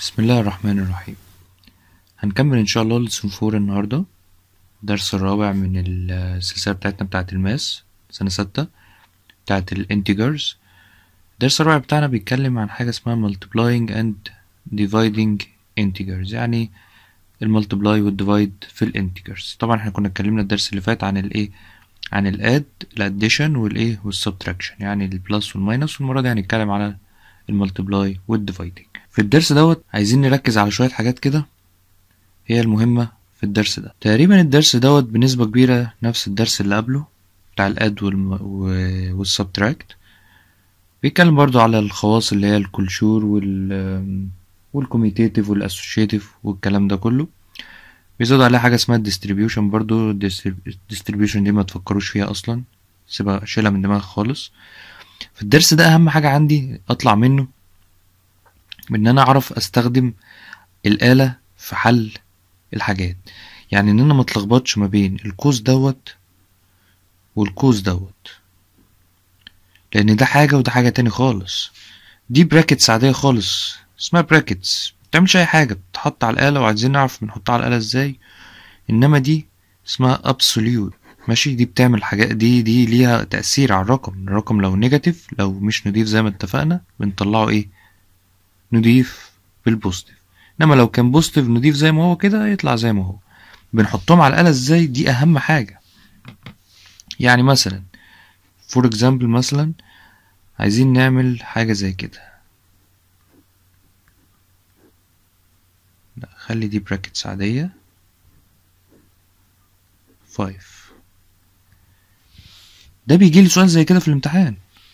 بسم الله الرحمن الرحيم هنكمل ان شاء الله لسون فور النهاردة الدرس الرابع من السلسلة بتاعتنا بتاعت الماس سنة ستة بتاعت الانتجرز الدرس الرابع بتاعنا بيتكلم عن حاجة اسمها multiplying and dividing integers يعني المultiply والديفايد في الانتجرز طبعا احنا كنا اتكلمنا الدرس اللي فات عن الايه عن الاد الاديشن والايه والسبتراكشن يعني البلس والماينس والمرة دي هنتكلم على الملتبلاي والديفايدنج في الدرس دوت عايزين نركز على شوية حاجات كده هي المهمة في الدرس ده تقريبا الدرس دوت بنسبة كبيرة نفس الدرس اللي قبله بتاع الاد والم... والسبتراكت بيتكلم برضو على الخواص اللي هي الكولشور وال والكوميتيتيف والاسوشيتيف والكلام ده كله بيزود عليها حاجة اسمها الديستريبيوشن برضو الديستريبيوشن دي ما تفكروش فيها اصلا سيبها شيلها من دماغك خالص في الدرس ده اهم حاجة عندي اطلع منه ان انا اعرف استخدم الآلة في حل الحاجات يعني ان انا ما اتلخبطش ما بين القوس دوت والقوس دوت لان ده حاجة وده حاجة تاني خالص دي براكتس عادية خالص اسمها براكتس متعملش اي حاجة بتتحط على الآلة وعايزين نعرف بنحطها على الآلة ازاي انما دي اسمها absolute ماشي دي بتعمل حاجات دي دي ليها تأثير على الرقم الرقم لو نيجاتيف لو مش نضيف زي ما اتفقنا بنطلعه ايه نضيف بالبوزيتيف انما لو كان بوزيتيف نضيف زي ما هو كده يطلع زي ما هو بنحطهم على الآلة ازاي دي اهم حاجة يعني مثلا فور اكزامبل مثلا عايزين نعمل حاجة زي كده لا خلي دي براكتس عادية 5 ده بيجي لي سؤال زي كده في الامتحان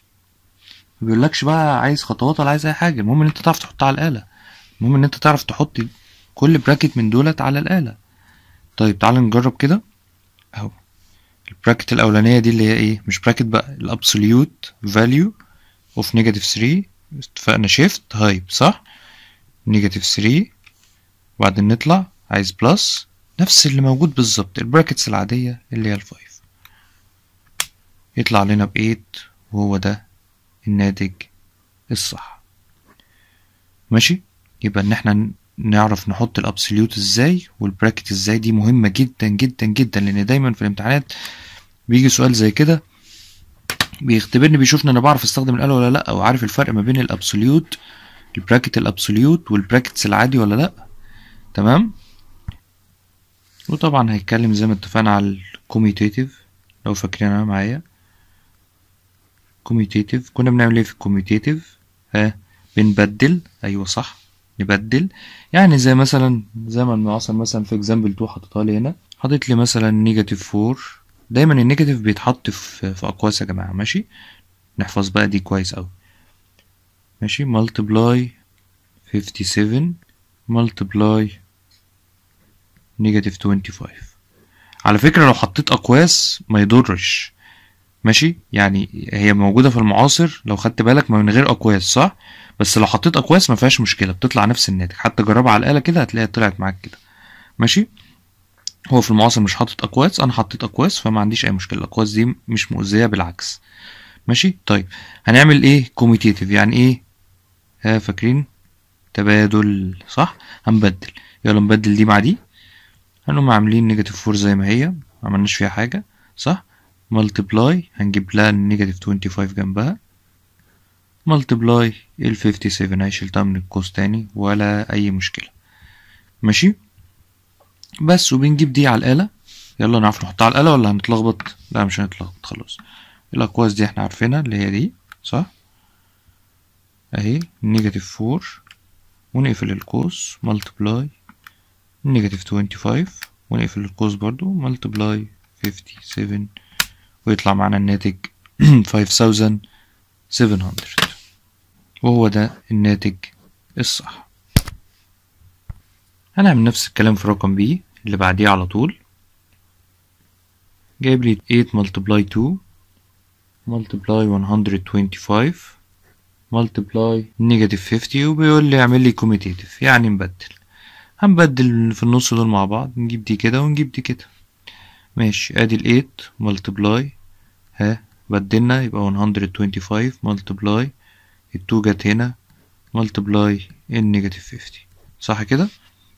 ما بيقولكش بقى عايز خطوات ولا عايز اي حاجه المهم ان انت تعرف تحطها على الاله المهم ان انت تعرف تحط كل براكت من دولت على الاله طيب تعال نجرب كده اهو البراكت الاولانيه دي اللي هي ايه مش براكت بقى الابسوليوت فاليو اوف نيجاتيف 3 اتفقنا شيفت هايب صح نيجاتيف 3 وبعدين نطلع عايز بلس نفس اللي موجود بالظبط البراكتس العاديه اللي هي الفايف يطلع لنا ب 8 وهو ده الناتج الصح ماشي يبقى ان احنا نعرف نحط الابسوليوت ازاي والبراكت ازاي دي مهمة جدا جدا جدا لان دايما في الامتحانات بيجي سؤال زي كده بيختبرني بيشوفني انا بعرف استخدم الآلة ولا لا او عارف الفرق ما بين الابسوليوت البراكت الابسوليوت والبراكتس العادي ولا لا تمام وطبعا هيتكلم زي ما اتفقنا على الكوميتيتيف لو فاكرينها معايا كوميتيتيف كنا بنعمل ايه في الكوميتيتيف ها بنبدل ايوه صح نبدل يعني زي مثلا زي ما المعاصر مثلا في اكزامبل 2 حاططها لي هنا حاطط لي مثلا نيجاتيف 4 دايما النيجاتيف بيتحط في في اقواس يا جماعه ماشي نحفظ بقى دي كويس اوي ماشي ملتبلاي 57 ملتبلاي نيجاتيف 25 على فكره لو حطيت اقواس ما يضرش ماشي يعني هي موجودة في المعاصر لو خدت بالك من غير أقواس صح بس لو حطيت أقواس ما فيهاش مشكلة بتطلع نفس الناتج حتى جربها على الآلة كده هتلاقيها طلعت معاك كده ماشي هو في المعاصر مش حاطط أقواس أنا حطيت أقواس فما عنديش أي مشكلة الأقواس دي مش مؤذية بالعكس ماشي طيب هنعمل إيه كوميتيتيف يعني إيه ها فاكرين تبادل صح هنبدل يلا نبدل دي مع دي هنقوم عاملين نيجاتيف فور زي ما هي معملناش فيها حاجة صح ملتبلاي هنجيب لها النيجاتيف 25 جنبها ملتبلاي ال 57 هي شلتها من القوس تاني ولا أي مشكلة ماشي بس وبنجيب دي على الآلة يلا نعرف نحطها على الآلة ولا هنتلخبط لا مش هنتلخبط خلاص الأقواس دي احنا عارفينها اللي هي دي صح اهي نيجاتيف 4 ونقفل القوس ملتبلاي نيجاتيف 25 ونقفل القوس برضو ملتبلاي 57 ويطلع معانا الناتج 5700 وهو ده الناتج الصح هنعمل نفس الكلام في رقم بي اللي بعديه على طول جايب لي 8 multiply 2 multiply 125 multiply negative 50 وبيقول لي اعمل لي commutative يعني نبدل هنبدل في النص دول مع بعض نجيب دي كده ونجيب دي كده ماشي ادي ال 8 multiply ها بدلنا يبقى 125 multiply ال 2 جت هنا multiply ال negative 50 صح كده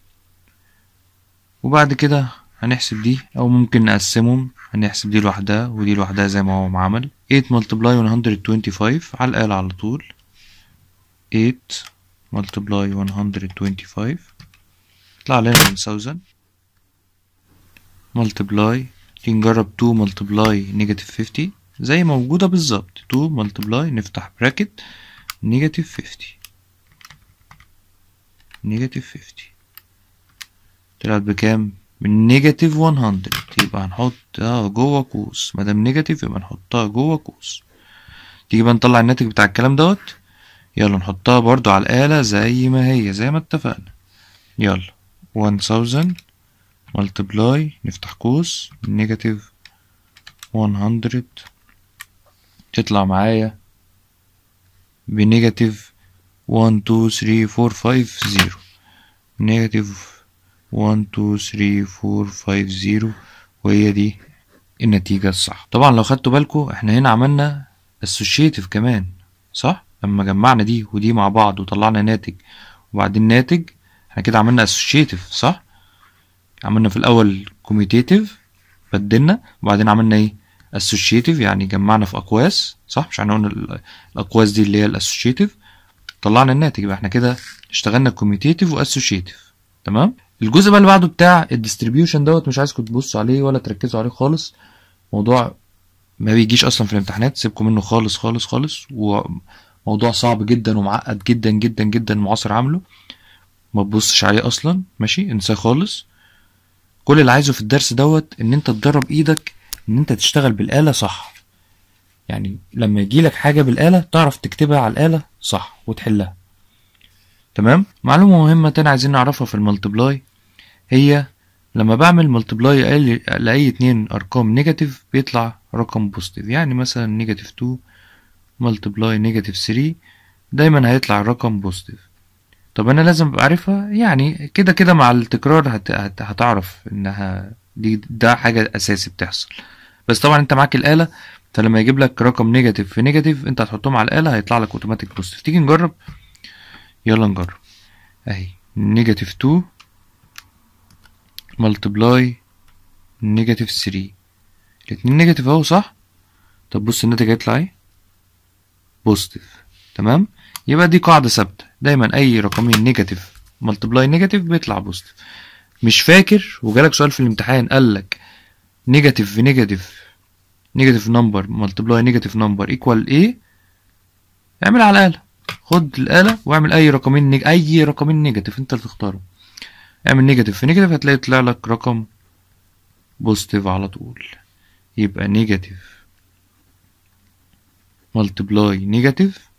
وبعد كده هنحسب دي او ممكن نقسمهم هنحسب دي لوحدها ودي لوحدها زي ما هو معمل 8 multiply 125 على الآلة على طول 8 multiply 125 يطلع لنا 1000 multiply تيجي نجرب 2 multiply negative 50 زي موجودة بالظبط 2 multiply نفتح bracket negative 50 negative 50 طلعت بكام؟ من نيجاتيف 100 يبقى هنحطها جوه قوس مادام نيجاتيف يبقى نحطها جوه قوس تيجي بقى نطلع الناتج بتاع الكلام دوت يلا نحطها برضو على الآلة زي ما هي زي ما اتفقنا يلا 1000 multiply نفتح قوس نيجاتيف 100 تطلع معايا بنيجاتيف 1 2 3 4 5 0 نيجاتيف 1 2 3 4 5 0 وهي دي النتيجة الصح طبعا لو خدتوا بالكم احنا هنا عملنا associative كمان صح لما جمعنا دي ودي مع بعض وطلعنا ناتج وبعدين ناتج احنا كده عملنا associative صح عملنا في الاول commutative بدلنا وبعدين عملنا ايه associative يعني جمعنا في اقواس صح مش احنا قلنا الاقواس دي اللي هي الاسوشيتيف طلعنا الناتج يبقى احنا كده اشتغلنا كوميتيتيف واسوشيتيف تمام الجزء بقى اللي بعده بتاع الديستريبيوشن دوت مش عايزكم تبصوا عليه ولا تركزوا عليه خالص موضوع ما بيجيش اصلا في الامتحانات سيبكم منه خالص خالص خالص وموضوع صعب جدا ومعقد جدا جدا جدا المعاصر عامله ما تبصش عليه اصلا ماشي انساه خالص كل اللي عايزه في الدرس دوت ان انت تدرب ايدك ان انت تشتغل بالآلة صح يعني لما يجيلك حاجة بالآلة تعرف تكتبها على الآلة صح وتحلها تمام معلومة مهمة تاني عايزين نعرفها في الملتبلاي هي لما بعمل ملتبلاي لأي اتنين أرقام نيجاتيف بيطلع رقم بوزيتيف يعني مثلا نيجاتيف 2 ملتبلاي نيجاتيف 3 دايما هيطلع الرقم بوزيتيف طب انا لازم ابقى عارفها يعني كده كده مع التكرار هت... هت... هتعرف انها دي ده حاجة اساسي بتحصل بس طبعا انت معاك الآلة فلما يجيب لك رقم نيجاتيف في نيجاتيف انت هتحطهم على الآلة هيطلع لك اوتوماتيك بوزيتيف تيجي نجرب يلا نجرب اهي نيجاتيف 2 ملتبلاي نيجاتيف 3 الاتنين نيجاتيف اهو صح طب بص الناتج هيطلع ايه بوزيتيف تمام يبقى دي قاعدة ثابتة دايما اي رقمين نيجاتيف ملتبلاي نيجاتيف بيطلع بوزيتيف مش فاكر وجالك سؤال في الامتحان قالك نيجاتيف في نيجاتيف نيجاتيف نمبر ملتبلاي نيجاتيف نمبر ايكوال ايه اعمل على الآلة خد الآلة واعمل أي رقمين نيج... أي رقمين نيجاتيف أنت اللي تختاره اعمل نيجاتيف في نيجاتيف هتلاقي يطلع لك رقم بوزيتيف على طول يبقى نيجاتيف ملتبلاي نيجاتيف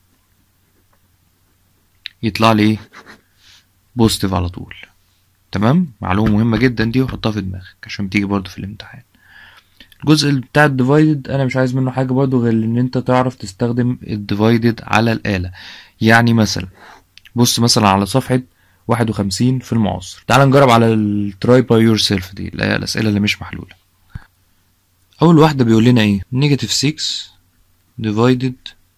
يطلع لي ايه بوزيتيف على طول تمام معلومة مهمة جدا دي وحطها في دماغك عشان بتيجي برضو في الامتحان الجزء بتاع الديفايدد انا مش عايز منه حاجه برضو غير ان انت تعرف تستخدم الديفايدد على الاله يعني مثلا بص مثلا على صفحه 51 في المعاصر تعال نجرب على التراي باي يور سيلف دي اللي هي الاسئله اللي مش محلوله اول واحده بيقول لنا ايه نيجاتيف 6 ديفايدد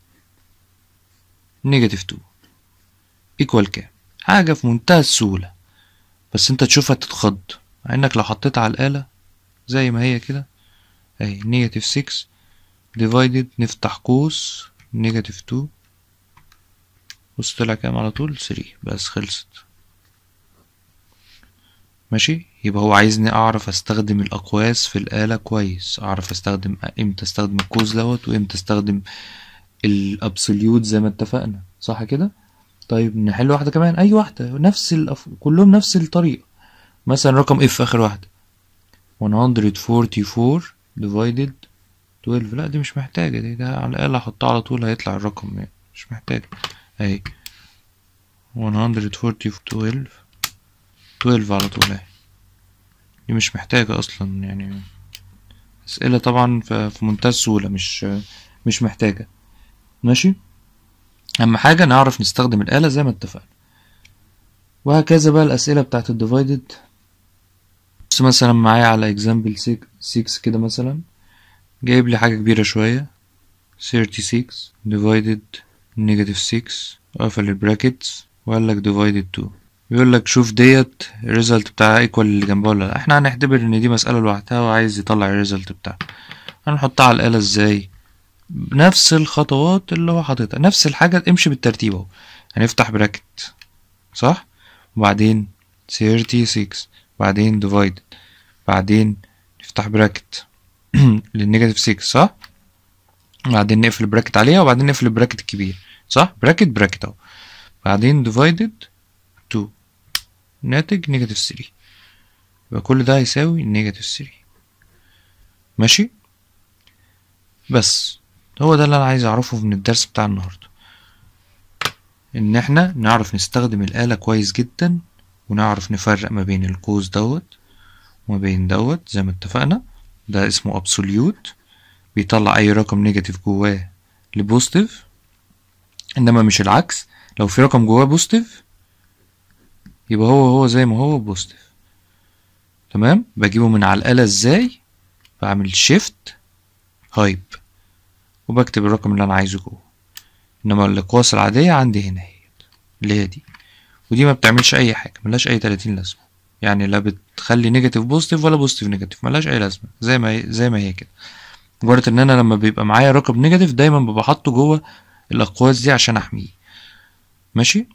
نيجاتيف 2 ايكوال كام حاجه في منتهى السهوله بس انت تشوفها تتخض مع انك لو حطيتها على الاله زي ما هي كده اهي نيجاتيف 6 ديفايدد نفتح قوس نيجاتيف 2 بص طلع كام على طول 3 بس خلصت ماشي يبقى هو عايزني اعرف استخدم الاقواس في الآلة كويس اعرف استخدم امتى استخدم القوس دوت وامتى استخدم الابسوليوت زي ما اتفقنا صح كده طيب نحل واحدة كمان اي واحدة نفس الأف... كلهم نفس الطريقة مثلا رقم اف اخر واحدة 144 divided 12 لا دي مش محتاجة دي ده على الأقل هحطها على طول هيطلع الرقم يعني مش محتاج اهي 144 12 12 على طول اهي دي مش محتاجة أصلا يعني أسئلة طبعا في منتهى السهولة مش مش محتاجة ماشي أهم حاجة نعرف نستخدم الآلة زي ما اتفقنا وهكذا بقى الأسئلة بتاعت الديفايدد بص مثلا معايا على example 6 كده مثلا جايب لي حاجة كبيرة شوية 36 divided negative 6 قفل البراكتس وقال لك divided 2 بيقول لك شوف ديت الريزلت بتاعها ايكوال اللي جنبها ولا لا احنا هنعتبر ان دي مسألة لوحدها وعايز يطلع الريزلت بتاعها هنحطها على الآلة ازاي بنفس الخطوات اللي هو حاططها نفس الحاجة امشي بالترتيب اهو هنفتح براكت صح وبعدين 36 بعدين ديفايد بعدين نفتح براكت للنيجاتيف 6 صح بعدين نقفل براكت عليها وبعدين نقفل البراكت الكبير صح براكت براكت اهو بعدين ديفايدد 2 ناتج نيجاتيف 3 يبقى كل ده هيساوي نيجاتيف 3 ماشي بس هو ده اللي انا عايز اعرفه من الدرس بتاع النهارده ان احنا نعرف نستخدم الآلة كويس جدا ونعرف نفرق ما بين القوس دوت وما بين دوت زي ما اتفقنا ده اسمه ابسوليوت بيطلع اي رقم نيجاتيف جواه لبوزيتيف انما مش العكس لو في رقم جواه بوزيتيف يبقى هو هو زي ما هو بوزيتيف تمام بجيبه من على الآلة ازاي بعمل شيفت هايب وبكتب الرقم اللي انا عايزه جوه انما الاقواس العادية عندي هنا اهي اللي هي دي ودي ما بتعملش اي حاجة ملهاش اي 30 لازمة يعني لا بتخلي نيجاتيف بوزيتيف ولا بوزيتيف نيجاتيف ملهاش اي لازمة زي ما هي زي ما هي كده مجرد ان انا لما بيبقى معايا رقم نيجاتيف دايما ببقى حاطه جوه الاقواس دي عشان احميه ماشي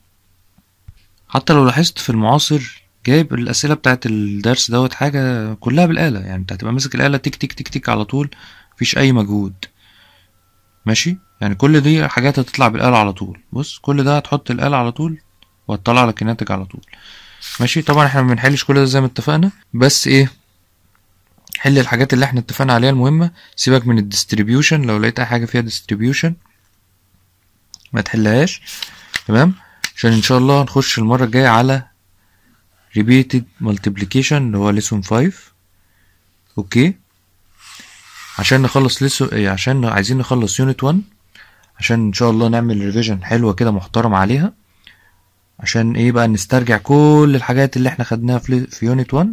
حتى لو لاحظت في المعاصر جايب الاسئله بتاعت الدرس دوت حاجه كلها بالاله يعني انت هتبقى ماسك الاله تك تك تك تك على طول مفيش اي مجهود ماشي يعني كل دي حاجات هتطلع بالاله على طول بص كل ده هتحط الاله على طول وهتطلع لك الناتج على طول ماشي طبعا احنا ما بنحلش كل ده زي ما اتفقنا بس ايه حل الحاجات اللي احنا اتفقنا عليها المهمه سيبك من الديستريبيوشن لو لقيت اي حاجه فيها ديستريبيوشن ما تحلهاش تمام عشان ان شاء الله نخش المره الجايه على repeated multiplication اللي هو lesson 5 اوكي عشان نخلص لسه عشان عايزين نخلص يونت 1 عشان ان شاء الله نعمل ريفيجن حلوه كده محترم عليها عشان ايه بقى نسترجع كل الحاجات اللي احنا خدناها في في يونت 1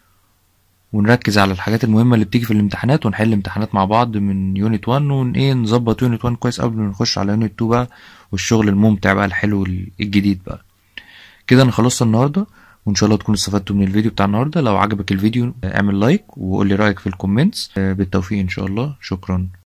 ونركز على الحاجات المهمه اللي بتيجي في الامتحانات ونحل امتحانات مع بعض من يونت 1 ون ايه نظبط يونت 1 كويس قبل ما نخش على يونت 2 بقى والشغل الممتع بقى الحلو الجديد بقى كده انا خلصت النهارده وان شاء الله تكونوا استفدتوا من الفيديو بتاع النهارده لو عجبك الفيديو اعمل لايك وقول لي رايك في الكومنتس بالتوفيق ان شاء الله شكرا